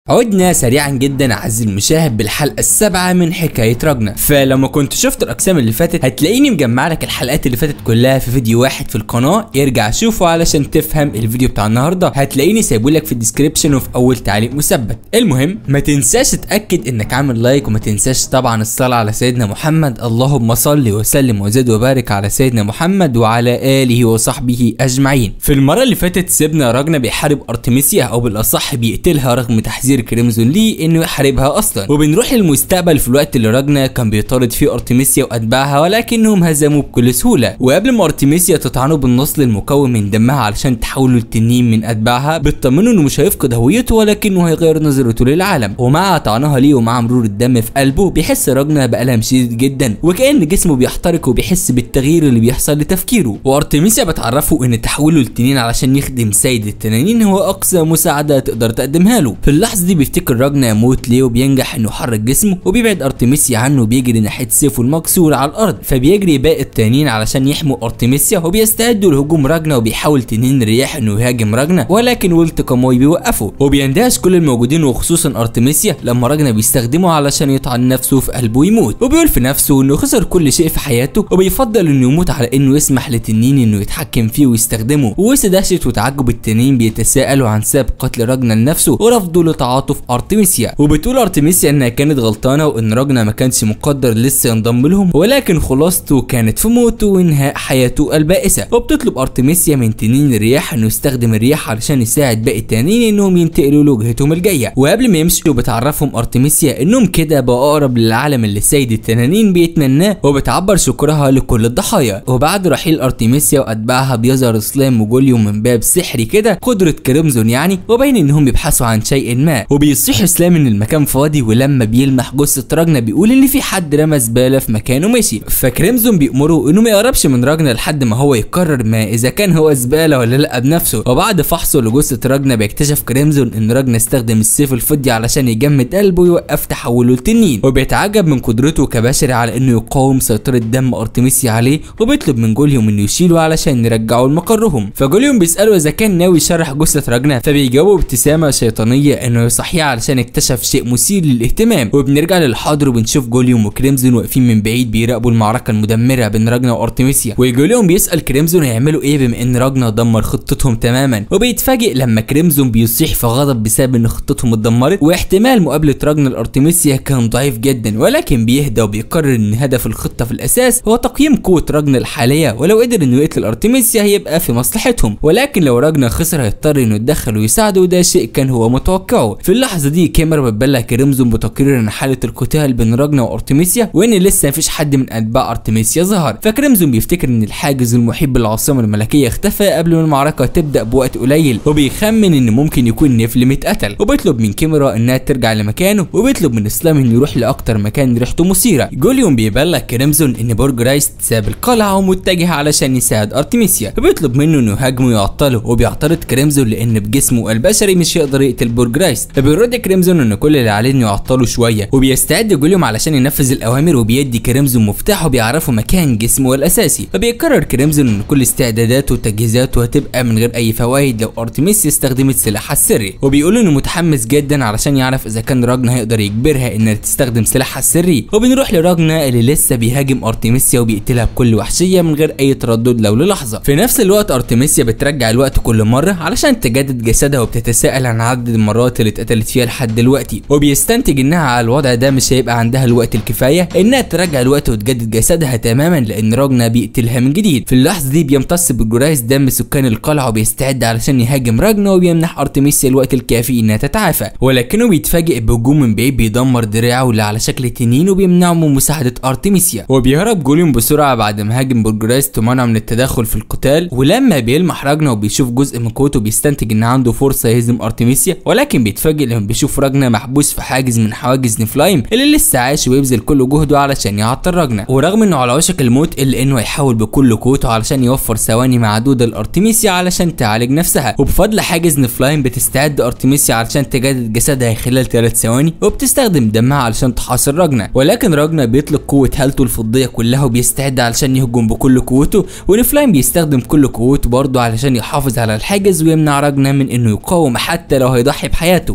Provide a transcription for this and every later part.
عدنا سريعا جدا اعزائي المشاهد بالحلقه السابعه من حكايه راجنا فلو ما كنت شفت الاقسام اللي فاتت هتلاقيني مجمع لك الحلقات اللي فاتت كلها في فيديو واحد في القناه ارجع شوفه علشان تفهم الفيديو بتاع النهارده هتلاقيني سايبه لك في الديسكريبشن وفي اول تعليق مثبت المهم ما تنساش تتاكد انك عامل لايك وما تنساش طبعا الصلاه على سيدنا محمد اللهم صل وسلم وزد وبارك على سيدنا محمد وعلى اله وصحبه اجمعين في المره اللي فاتت سيبنا راجنا بيحارب ارتميسيا او بالاصح بيقتلها رغم تحذير كريمزون ليه انه يحاربها اصلا وبنروح للمستقبل في الوقت اللي راجنا كان بيطارد فيه ارتميسيا واتباعها ولكنهم هزموه بكل سهوله وقبل ما ارتميسيا تطعنه بالنصل المكون من دمها علشان تحوله لتنين من اتباعها بتطمنه انه مش هيفقد هويته ولكنه هيغير نظرته للعالم ومع طعنها ليه ومع مرور الدم في قلبه بيحس راجنا بألم شديد جدا وكأن جسمه بيحترق وبيحس بالتغيير اللي بيحصل لتفكيره وارتميسيا بتعرفه ان تحويله لتنين علشان يخدم سيد التنانين هو اقصى مساعده تقدر تقدمها له في اللحظه دي بيفتكر راجنا يموت ليه وبينجح انه يحرك جسمه وبيبعد ارتميسيا عنه وبيجري ناحيه سيفه المكسور على الارض فبيجري باقي التانيين علشان يحموا ارتميسيا وبيستعدوا لهجوم راجنا وبيحاول تنين الرياح انه يهاجم راجنا ولكن ولت كاموي بيوقفه وبيندهش كل الموجودين وخصوصا ارتميسيا لما راجنا بيستخدمه علشان يطعن نفسه في قلبه ويموت وبيقول في نفسه انه خسر كل شيء في حياته وبيفضل انه يموت على انه يسمح لتنين انه يتحكم فيه ويستخدمه ووسط دهشه وتعجب التنين بيتساءلوا عن سبب قتل راجنا لنفسه ورفضه لتعاطف ارتميسيا وبتقول ارتميسيا انها كانت غلطانه وان راجنا ما كانش مقدر لسه ينضم لهم ولكن خلاصته كانت في موته وانهاء حياته البائسه وبتطلب ارتميسيا من تنين الرياح انه يستخدم الرياح علشان يساعد باقي التنانين انهم ينتقلوا لوجهتهم الجايه وقبل ما يمشوا بتعرفهم ارتميسيا انهم كده بقوا اقرب للعالم اللي سيد التنانين بيتمناه وبتعبر شكرها لكل الضحايا وبعد رحيل ارتميسيا واتباعها بيظهر سلام وجوليوم من باب سحري كده قدره كريمزون يعني وبين انهم بيبحثوا عن شيء ما وبيصيح سلام ان المكان فاضي ولما بيلمح جثه راجنا بيقول ان في حد رمى زباله في مكانه مشي فكريمزون بيأمره انه ما يقربش من راجنا لحد ما هو يقرر ما اذا كان هو زباله ولا لا بنفسه وبعد فحصه لجثه راجنا بيكتشف كريمزون ان راجنا استخدم السيف الفضي علشان يجمد قلبه ويوقف تحوله لتنين وبيتعجب من قدرته كبشري على انه يقاوم سيطره دم ارتميسيا عليه وبيطلب من جوليوم انه يشيله علشان يرجعه لمقرهم فجوليوم بيساله اذا كان ناوي يشرح جثه راجنا فبيجاوب ابتسامه شيطانيه انه يصحيها علشان اكتشف شيء مثير للاهتمام وبنرجع للحاضر وبنشوف جوليوم وكريمزون واقفين من بعيد بيراقبوا المعركه المدمره بين راجنا وارتميسيا وجوليوم بيسال كريمزون هيعملوا ايه بما ان راجنا دمر خطتهم تماما وبيتفاجئ لما كريمزون بيصيح في غضب بسبب ان خطتهم اتدمرت واحتمال مقابله راجنا لارتميسيا كان ضعيف جدا ولكن بيهدى وبيقرر ان هدف الخطه في الاساس هو تقييم قوه راجنا الحاليه ولو قدر انه يقتل ارتميسيا هيبقى في مصلحتهم ولكن لو راجنا خسر هيضطر انه يتدخل ويساعده وده شيء كان هو متوقعه في اللحظه دي كاميرا بتبلغ كريمزون بتقرير عن حاله القتال بين راجنا وارتميسيا وان لسه مفيش حد من اتباع ارتميسيا ظهر فكريمزون بيفتكر ان الحاجز المحيط بالعاصمه الملكيه اختفى قبل ما المعركه تبدا بوقت قليل وبيخمن ان ممكن يكون نيفلم اتقتل وبيطلب من كاميرا انها ترجع لمكانه وبيطلب من اسلام انه يروح لاكتر مكان ريحته مثيره جوليوم بيبلغ كريمزون ان برج رايست ساب القلعه ومتجه علشان يساعد ارتميسيا وبيطلب منه انه يهاجمه ويعطله وبيعترض كريمزون لان بجسمه البشري مش هيقدر يقتل برج رايست فبيرد كريمزون ان كل اللي عليه انه يعطله شويه وبيستعد جوليوم علشان ينفذ الاوامر وبيدي كريمزون مفتاح وبيعرفه مكان جسمه الاساسي فبيقرر كريمزون ان كل استعداداته وتجهيزاته هتبقى من غير اي فوائد لو ارتميسيا استخدمت سلاحها السري وبيقول انه متحمس جدا علشان يعرف اذا كان راجنا هيقدر يجبرها انها تستخدم سلاحها السري وبنروح لراجنا اللي لسه بيهاجم ارتميسيا وبيقتلها بكل وحشيه من غير اي تردد لو للحظه في نفس الوقت ارتميسيا بترجع الوقت كل مره علشان تجدد جسدها وبتتساءل عن عدد المرات اللي اتقتلت فيها لحد دلوقتي وبيستنتج انها على الوضع ده مش هيبقى عندها الوقت الكفايه انها ترجع الوقت وتجدد جسدها تماما لان راجنا بيقتلها من جديد في اللحظه دي بيمتص بالجرايس دم سكان القلعه وبيستعد علشان يهاجم راجنا وبيمنح ارتميسيا الوقت الكافي انها تتعافى ولكنه بيتفاجئ بهجوم من بعيد بيدمر دراعه اللي على شكل تنين وبيمنعه من مساعده ارتميسيا وبيهرب جوليوم بسرعه بعد ما هاجم برجرايست ومنعه من التدخل في القتال ولما بيلمح راجنا وبيشوف جزء من قوته بيستنتج ان عنده فرصه يهزم ارتميسيا ولكن بيتفاجئ لما بيشوف راجنا محبوس في حاجز من حواجز نفلايم اللي لسه عايش ويبذل كل جهده علشان يعطل راجنا ورغم انه على وشك الموت الا انه هيحاول بكل قوته علشان يوفر ثواني معدوده لارتميسيا علشان تعالج نفسها وبفضل حاجز نفلايم بتستعد ارتميسيا علشان تجدد جسدها خلال 3 ثواني وبتستخدم دمها علشان تحاصر راجنا ولكن راجنا بيطلق قوه هالته الفضيه كلها وبيستعد علشان يهجم بكل قوته ونفلايم بيستخدم كل قوته برضه علشان يحافظ على الحاجز ويمنع راجنا من انه يقاوم حتى لو هيضحي بحياته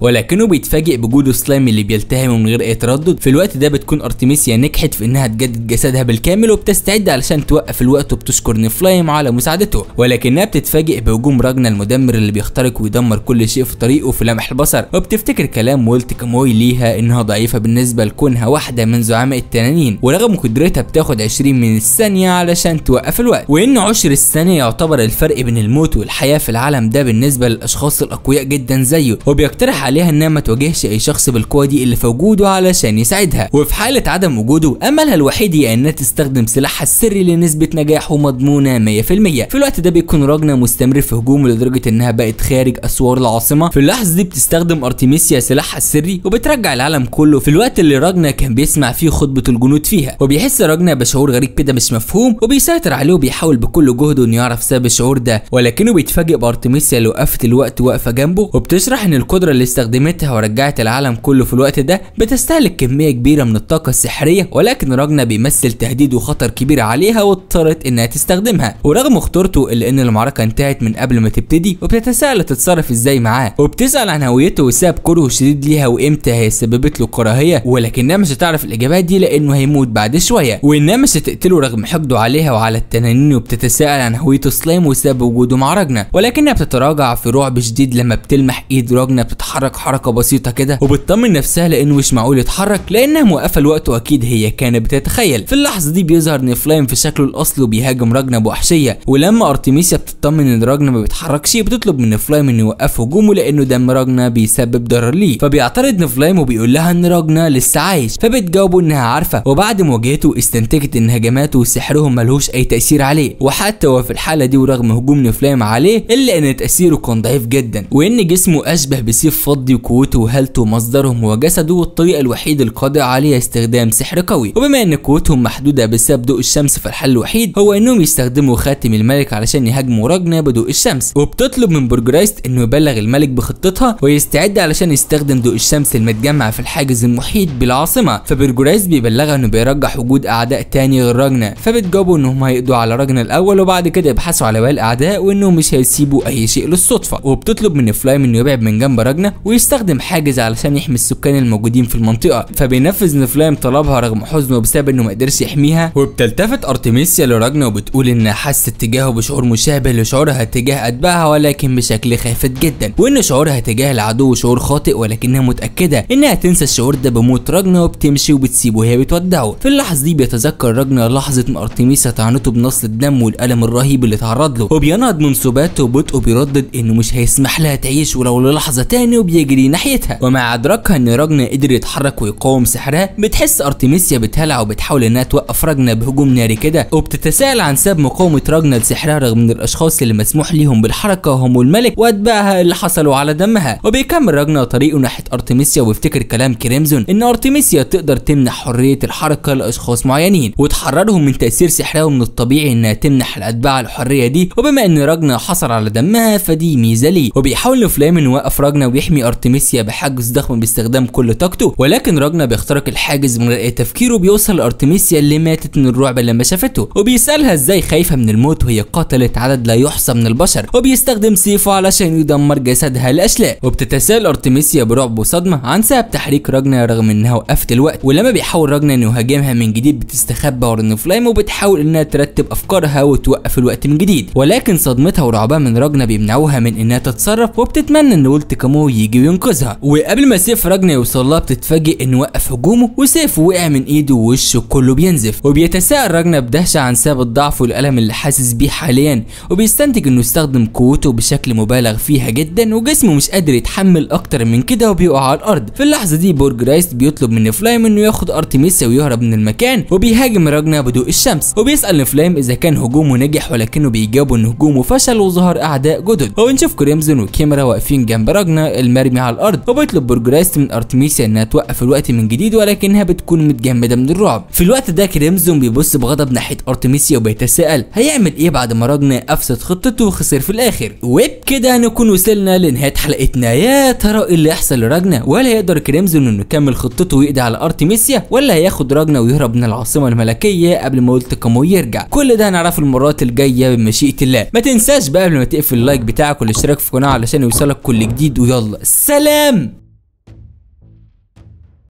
ولكنه بيتفاجئ بوجود سلايم اللي بيلتهمه من غير اي تردد في الوقت ده بتكون ارتميسيا نجحت في انها تجدد جسدها بالكامل وبتستعد علشان توقف الوقت وبتشكر نفلايم على مساعدته ولكنها بتتفاجئ بهجوم راجنا المدمر اللي بيخترق ويدمر كل شيء في طريقه في لمح البصر وبتفتكر كلام وولت كاموي ليها انها ضعيفه بالنسبه لكونها واحده من زعماء التنانين ورغم قدرتها بتاخد 20 من الثانيه علشان توقف الوقت وان عشر الثانيه يعتبر الفرق بين الموت والحياه في العالم ده بالنسبه للاشخاص الاقوياء جدا زيه وبيقترح عليها انها ما تواجهش اي شخص بالقوه دي اللي في وجوده علشان يساعدها وفي حاله عدم وجوده املها الوحيد هي انها تستخدم سلاحها السري لنسبه نجاحه مضمونه 100% في الوقت ده بيكون راجنا مستمر في هجومه لدرجه انها بقت خارج اسوار العاصمه في اللحظه دي بتستخدم ارتميسيا سلاحها السري وبترجع العالم كله في الوقت اللي راجنا كان بيسمع فيه خطبه الجنود فيها وبيحس راجنا بشعور غريب كده مش مفهوم وبيسيطر عليه وبيحاول بكل جهده انه يعرف سبب الشعور ده ولكنه بيتفاجئ بارتميسيا اللي وقفت الوقت واقفه جنبه وبتشرح ان القدره اللي استخدمتها ورجعت العالم كله في الوقت ده بتستهلك كميه كبيره من الطاقه السحريه ولكن راجنا بيمثل تهديد وخطر كبير عليها واضطرت انها تستخدمها ورغم خطورته الا ان المعركه انتهت من قبل ما تبتدي وبتتساءل تتصرف ازاي معاه وبتسال عن هويته وسبب كرهه الشديد ليها وامتى هي سببت له كراهيه ولكنها مش هتعرف الاجابات دي لانه هيموت بعد شويه وانها مش هتقتله رغم حقده عليها وعلى التنانين وبتتساءل عن هويه سلايم وسبب وجوده مع راجنا ولكنها بتتراجع في رعب شديد لما بتلمح ايد راجنا بتتحرك حركه بسيطه كده وبتطمن نفسها لانه مش معقول يتحرك لانها موقفه الوقت واكيد هي كانت بتتخيل في اللحظه دي بيظهر نفلايم في شكله الاصلي وبيهاجم راجنا بوحشيه ولما ارتميسيا بتطمن ان راجنا ما بيتحركش بتطلب من نفلايم انه يوقف هجومه لانه دم راجنا بيسبب ضرر ليه فبيعترض نفلايم وبيقول لها ان راجنا لسه عايش فبتجاوبه انها عارفه وبعد مواجهته استنتجت ان هجماته وسحرهم ملهوش اي تاثير عليه وحتى هو في الحاله دي ورغم هجوم نفلايم عليه الا ان تاثيره كان ضعيف جدا وان جسمه اشبه بسيف فضي وقوته وهالته مصدرهم هو جسده والطريقه الوحيده القادره عليه استخدام سحر قوي وبما ان قوتهم محدوده بسبب ضوء الشمس فالحل الوحيد هو انهم يستخدموا خاتم الملك علشان يهاجموا راجنا بضوء الشمس وبتطلب من برجرايست انه يبلغ الملك بخطتها ويستعد علشان يستخدم ضوء الشمس المتجمع في الحاجز المحيط بالعاصمه فبرجرايست بيبلغها انه بيرجح وجود اعداء تاني غير راجنا فبتجاوبوا انهم هيقضوا على راجنا الاول وبعد كده يبحثوا على باقي الاعداء وانهم مش هيسيبوا اي شيء للصدفه وبتطلب من فلايم انه يبعد من جنب راجنا ويستخدم حاجز علشان يحمي السكان الموجودين في المنطقه فبينفذ نفلايم طلبها رغم حزنه بسبب انه ما قدرش يحميها وبتلتفت ارتميسيا لراجنا وبتقول انها حست تجاهه بشعور مشابه لشعورها تجاه اتباعها ولكن بشكل خافت جدا وان شعورها تجاه العدو شعور خاطئ ولكنها متاكده انها تنسى الشعور ده بموت راجنا وبتمشي وبتسيبه وهي بتودعه في اللحظه دي بيتذكر راجنا لحظه ما ارتميسيا طعنته بنص الدم والالم الرهيب اللي تعرض له وبينهض من سباته وبطئه بيردد انه مش هيسمح لها تعيش ولو للحظه تاني وبيجري ناحيتها ومع ادراكها ان راجنا قدر يتحرك ويقاوم سحرها بتحس ارتميسيا بتهلع وبتحاول انها توقف راجنا بهجوم ناري كده وبتتساءل عن سبب مقاومه راجنا لسحرها رغم ان الاشخاص اللي مسموح ليهم بالحركه هم الملك واتباعها اللي حصلوا على دمها وبيكمل راجنا طريقه ناحيه ارتميسيا ويفتكر كلام كريمزون ان ارتميسيا تقدر تمنح حريه الحركه لاشخاص معينين وتحررهم من تاثير سحرها ومن الطبيعي انها تمنح الاتباع الحريه دي وبما ان راجنا حصل على دمها فدي ميزه ليه وبيحاول فلام انه يوقف راجنا ويحمي ارتميسيا بحاجز ضخم باستخدام كل طاقته ولكن راجنا بيخترق الحاجز من غير اي تفكير وبيوصل لارتميسيا اللي ماتت من الرعب لما شافته وبيسالها ازاي خايفه من الموت وهي قتلت عدد لا يحصى من البشر وبيستخدم سيفه علشان يدمر جسدها لاشلاء وبتتساءل ارتميسيا برعب وصدمه عن سبب تحريك راجنا رغم انها وقفت الوقت ولما بيحاول راجنا انه يهاجمها من جديد بتستخبى ورا النفلايم وبتحاول انها ترتب افكارها وتوقف الوقت من جديد ولكن صدمتها ورعبها من راجنا بيمنعوها من انها تتصرف وبتتمنى ان ولت كامو يجي وينقذها وقبل ما سيف راجنا يوصل لها بتتفاجئ انه وقف هجومه وسيفه وقع من ايده ووشه كله بينزف وبيتساءل راجنا بدهشه عن سبب الضعف والالم اللي حاسس بيه حاليا وبيستنتج انه استخدم قوته بشكل مبالغ فيها جدا وجسمه مش قادر يتحمل اكتر من كده وبيقع على الارض في اللحظه دي بورجرايست بيطلب من فلايم انه ياخد ارتميسا ويهرب من المكان وبيهاجم راجنا بضوء الشمس وبيسال نفلايم اذا كان هجومه نجح ولكنه بيجاوب ان هجومه فشل وظهر اعداء جدد وبنشوف كريمزون وكيمرا واقفين جنب راجنا المرمي على الارض وبيطلب بورجرايست من ارتميسيا انها توقف الوقت من جديد ولكنها بتكون متجمده من الرعب في الوقت ده كريمزون بيبص بغضب ناحيه ارتميسيا وبيتساءل هيعمل ايه بعد ما راجنا افسد خطته وخسر في الاخر وبكده نكون وصلنا لنهايه حلقتنا يا ترى ايه اللي يحصل لراجنا ولا يقدر كريمزون انه يكمل خطته ويقضي على ارتميسيا ولا هياخد راجنا ويهرب من العاصمه الملكيه قبل ما ولت كامو يرجع كل ده هنعرفه المرات الجايه بمشيئه الله ما تنساش بقى قبل ما تقفل اللايك بتاعك والاشتراك في القناه علشان يوصلك كل جديد ويلا سلام